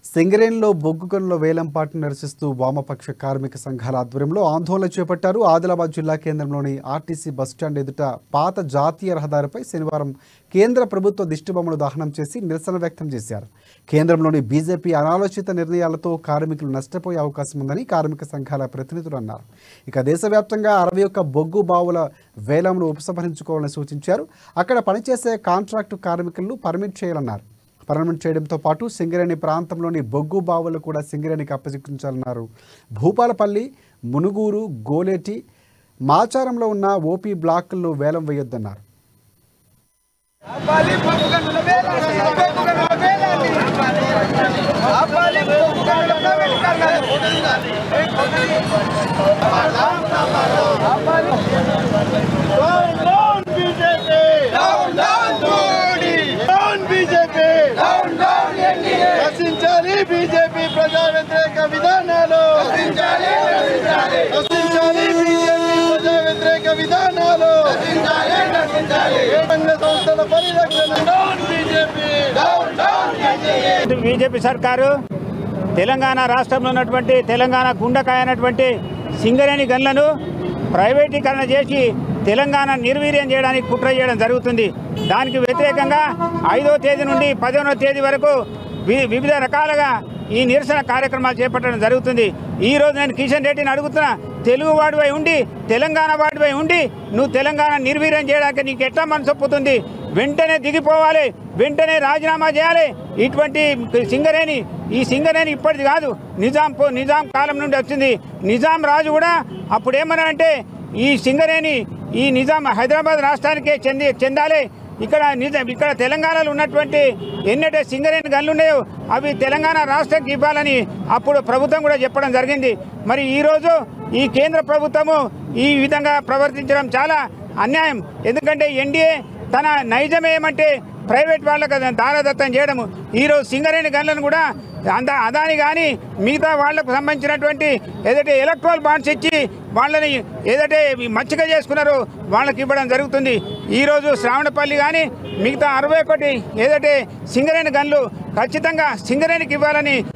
సింగరేణిలో బొగ్గు గనుల వేలంపాటును నిరసిస్తూ వామపక్ష కార్మిక సంఘాల ఆధ్వర్యంలో ఆందోళన చేపట్టారు ఆదిలాబాద్ జిల్లా కేంద్రంలోని ఆర్టీసీ బస్టాండ్ ఎదుట పాత జాతీయ రహదారిపై శనివారం కేంద్ర ప్రభుత్వ దిష్టిబొమ్మను దహనం చేసి నిరసన వ్యక్తం చేశారు కేంద్రంలోని బీజేపీ అనాలోచిత నిర్ణయాలతో కార్మికులు నష్టపోయే అవకాశం ఉందని కార్మిక సంఘాల ప్రతినిధులు అన్నారు ఇక దేశవ్యాప్తంగా అరవై ఒక్క బొగ్గు బావుల వేలంను ఉపసంహరించుకోవాలని సూచించారు అక్కడ పనిచేసే కాంట్రాక్టు కార్మికులను పర్మిట్ చేయాలన్నారు పర్మనెంట్ చేయడంతో పాటు సింగరేణి ప్రాంతంలోని బొగ్గు బావులు కూడా సింగరేణికి అప్పగించాలన్నారు భూపాలపల్లి మునుగూరు గోలేటి మాచారంలో ఉన్న ఓపీ బ్లాకుల్లో వేలం వేయొద్దన్నారు ఆపాలి బొగ్గు గనుల వేలాన్ని బొగ్గు గనుల వేలాన్ని ఆపాలి బొగ్గు గనుల వేలాన్ని Down, down, BJP! Down down Modi Down, BJP! Down down NDA నశించాలి బీజేపీ ప్రజా వ్యతిరేక విధానాలు రచించాలి రచించాలి నశించాలి బీజేపీ ప్రజా వ్యతిరేక విధానాలు రచించాలి రచించాలి రంగ సంస్థల పరిరక్షణ down BJP down down NDA BJP సర్కారు తెలంగాణ రాష్ట్రంలో ఉన్నటువంటి తెలంగాణ గుండకాయ అయినటువంటి సింగరేణి గన్లను ప్రైవేటీకరణ చేసి తెలంగాణ నిర్వీర్యం చేయడానికి కుట్ర చేయడం జరుగుతుంది దానికి వ్యతిరేకంగా ఐదో తేదీ నుండి పదిహేనో తేదీ వరకు వి- వివిధ రకాలుగా ఈ నిరసన కార్యక్రమాలు చేపట్టడం జరుగుతుంది ఈ రోజు నేను కిషన్ రెడ్డిని అడుగుతున్నా తెలుగు వాడిపై ఉండి తెలంగాణ వాడిపై ఉండి నువ్వు తెలంగాణ నిర్వీర్యం చేయడానికి నీకు ఎట్లా మనసు ఒప్పుతుంది వెంటనే దిగిపోవాలి వెంటనే రాజీనామా చేయాలి ఇటువంటి సింగరేణి ఈ సింగరేణి ఇప్పటిది కాదు నిజాం పో- నిజాం కాలం నుండి వచ్చింది నిజాం రాజు కూడా అప్పుడు ఏమన్నా అంటే ఈ సింగరేణి ఈ నిజాం హైదరాబాద్ రాష్ట్రానికే చెంది చెందాలి ఇక్కడ నిజాం ఇక్కడ తెలంగాణలో ఉన్నటువంటి ఎన్నైతే సింగరేణి గన్లు ఉన్నాయో అవి తెలంగాణ రాష్ట్రానికి ఇవ్వాలని అప్పుడు ప్రభుత్వం కూడా చెప్పడం జరిగింది మరి ఈరోజు ఈ కేంద్ర ప్రభుత్వము ఈ విధంగా ప్రవర్తించడం చాలా అన్యాయం ఎందుకంటే ఎన్డీఏ తన నైజం ఏమంటే ప్రైవేట్ వాళ్ళకు దారదత్తం చేయడము ఈరోజు సింగరేణి గన్లను కూడా అంద అదాని కానీ మిగతా వాళ్లకు సంబంధించినటువంటి ఏదైతే ఎలక్ట్రల్ బాండ్స్ ఇచ్చి వాళ్ళని ఏదైతే మచ్చిక చేసుకున్నారో వాళ్ళకి ఇవ్వడం జరుగుతుంది ఈరోజు శ్రావణపల్లి కానీ మిగతా అరవై ఒకటి ఏదైతే సింగరేణి గన్లు ఖచ్చితంగా సింగరేణికి ఇవ్వాలని